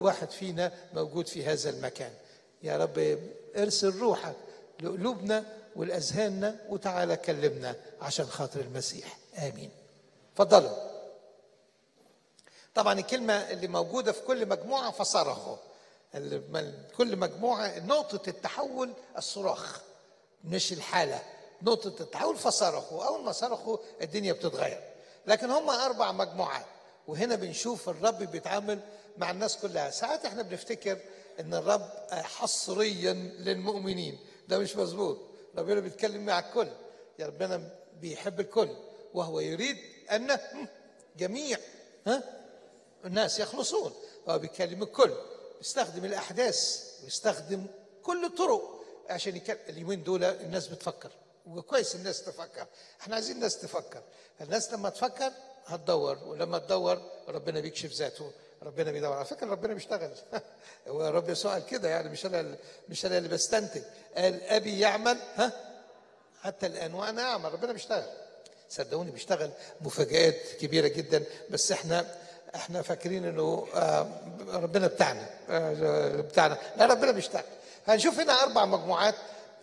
واحد فينا موجود في هذا المكان يا رب ارسل روحك لقلوبنا ولأذهاننا وتعالى كلمنا عشان خاطر المسيح آمين فضلوا طبعا الكلمة اللي موجودة في كل مجموعة فصرخوا اللي- كل مجموعة نقطة التحول الصراخ مش الحالة نقطة التحول فصرخوا أول ما صرخوا الدنيا بتتغير لكن هم أربع مجموعات وهنا بنشوف الرب بيتعامل مع الناس كلها ساعات احنا بنفتكر ان الرب حصريا للمؤمنين ده مش مظبوط ربنا بيتكلم مع الكل يا ربنا بيحب الكل وهو يريد ان جميع ها الناس يخلصون هو بيكلم الكل بيستخدم الاحداث ويستخدم كل الطرق عشان يكلم اليومين دول الناس بتفكر وكويس الناس تفكر احنا عايزين الناس تفكر الناس لما تفكر هتدور ولما تدور ربنا بيكشف ذاته ربنا بيدور على فكره ربنا بيشتغل هو رب يسوع قال كده يعني مش انا مش انا اللي بستنتج قال ابي يعمل ها حتى الان وانا اعمل ربنا بيشتغل صدقوني بيشتغل مفاجآت كبيره جدا بس احنا احنا فاكرين انه آه، ربنا بتاعنا آه، بتاعنا لا ربنا بيشتغل هنشوف هنا اربع مجموعات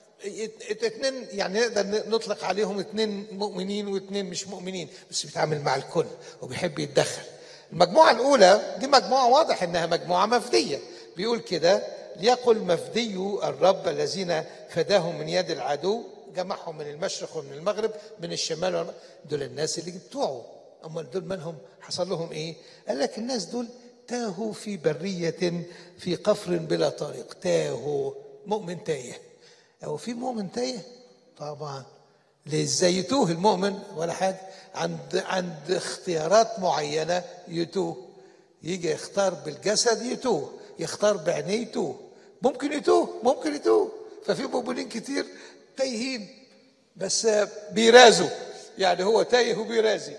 ات- ات- اتنين يعني نقدر نطلق عليهم اتنين مؤمنين واتنين مش مؤمنين بس بيتعامل مع الكل وبيحب يتدخل المجموعة الأولى دي مجموعة واضح إنها مجموعة مفدية بيقول كده ليقل مفدي الرب الذين فداهم من يد العدو جمعهم من المشرق ومن المغرب من الشمال والم... دول الناس اللي بتوعه امال دول مالهم حصل لهم ايه قال لك الناس دول تاهوا في برية في قفر بلا طريق تاهوا مؤمن تايه هو في مؤمن تايه طبعا ليه ازاي يتوه المؤمن ولا حاجه عند عند اختيارات معينه يتوه يجي يختار بالجسد يتوه يختار بعينيه يتوه ممكن يتوه ممكن يتوه ففي مؤمنين كتير تايهين بس بيرازوا يعني هو تايه وبيرازي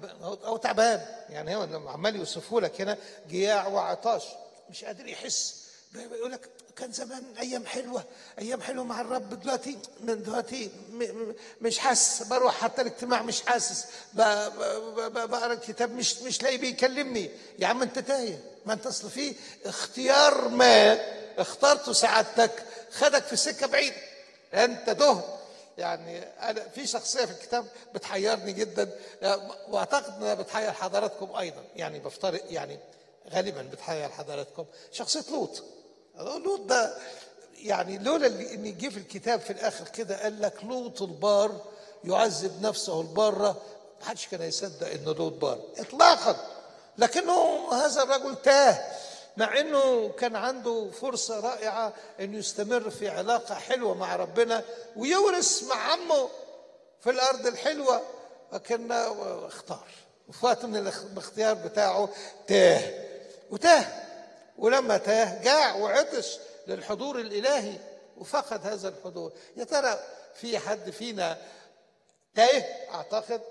هو تعبان يعني هو لما عمال يوصفه لك هنا جياع وعطاش مش قادر يحس بيقول لك كان زمان ايام حلوه ايام حلوه مع الرب دلوقتي من دلوقتي م- م- مش حاسس بروح حتى الاجتماع مش حاسس ب- ب- ب- بقرا الكتاب مش مش لاقي بيكلمني يا عم انت تايه ما انت اصل في اختيار ما اخترته سعادتك خدك في سكه بعيده انت تهت يعني انا في شخصيه في الكتاب بتحيرني جدا واعتقد انها بتحير حضراتكم ايضا يعني بفترض يعني غالبا بتحير حضراتكم شخصيه لوط لوط ده يعني لولا اللي- ان جه في الكتاب في الاخر كده قال لك لوط البار يعذب نفسه الباره محدش كان يصدق ان لوط بار اطلاقا لكنه هذا الرجل تاه مع انه كان عنده فرصه رائعه انه يستمر في علاقه حلوه مع ربنا ويورث مع عمه في الارض الحلوه لكن اختار وفي وقت من الاخ- الاختيار بتاعه تاه وتاه ولما تاه جاع وعطش للحضور الالهي وفقد هذا الحضور يا ترى في حد فينا تايه اعتقد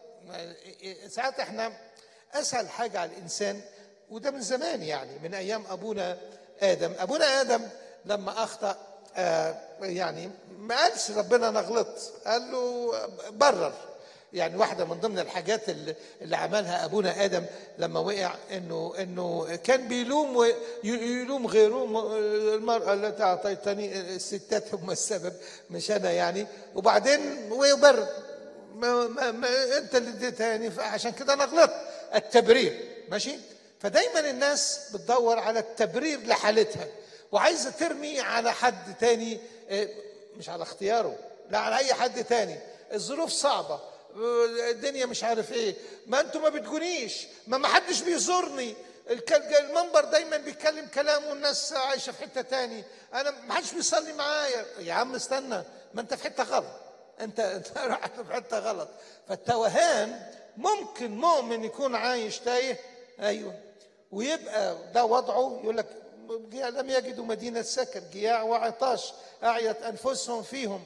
ساعات احنا اسهل حاجه على الانسان وده من زمان يعني من ايام ابونا ادم ابونا ادم لما اخطا آه، يعني ما قالش ربنا انا غلطت قال له برر يعني واحده من ضمن الحاجات اللي, اللي عملها ابونا ادم لما وقع انه انه كان بيلوم ويلوم غيره م- المراه التي اعطيتني الستات هم السبب مش انا يعني وبعدين ويبرر ما ما ما انت اللي اديتهاني فعشان كده انا غلطت التبرير ماشي فدايما الناس بتدور على التبرير لحالتها وعايزه ترمي على حد تاني اه، مش على اختياره لا على اي حد تاني الظروف صعبه اه، الدنيا مش عارف ايه ما انتوا ما بتجونيش ما ما حدش بيزورني الك- المنبر دايما بيتكلم كلام والناس عايشه في حته تاني انا ما حدش بيصلي معايا يا عم استنى ما انت في حته غلط انت انت رحت في حته غلط فالتوهان ممكن مؤمن يكون عايش تايه ايوه ويبقى ده وضعه يقول لك جياع لم يجدوا مدينه سكن جياع وعطاش اعيت انفسهم فيهم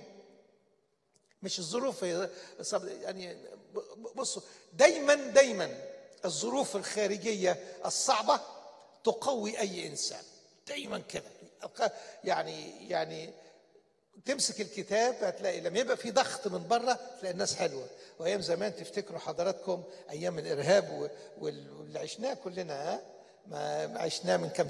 مش الظروف هي صب- يعني ب- بصوا دايما دايما الظروف الخارجيه الصعبه تقوي اي انسان دايما كده يعني يعني تمسك الكتاب هتلاقي لما يبقى في ضغط من بره تلاقي الناس حلوه وايام زمان تفتكروا حضراتكم ايام الارهاب و- وال- واللي عشناه كلنا ها ما ما عشناه من كام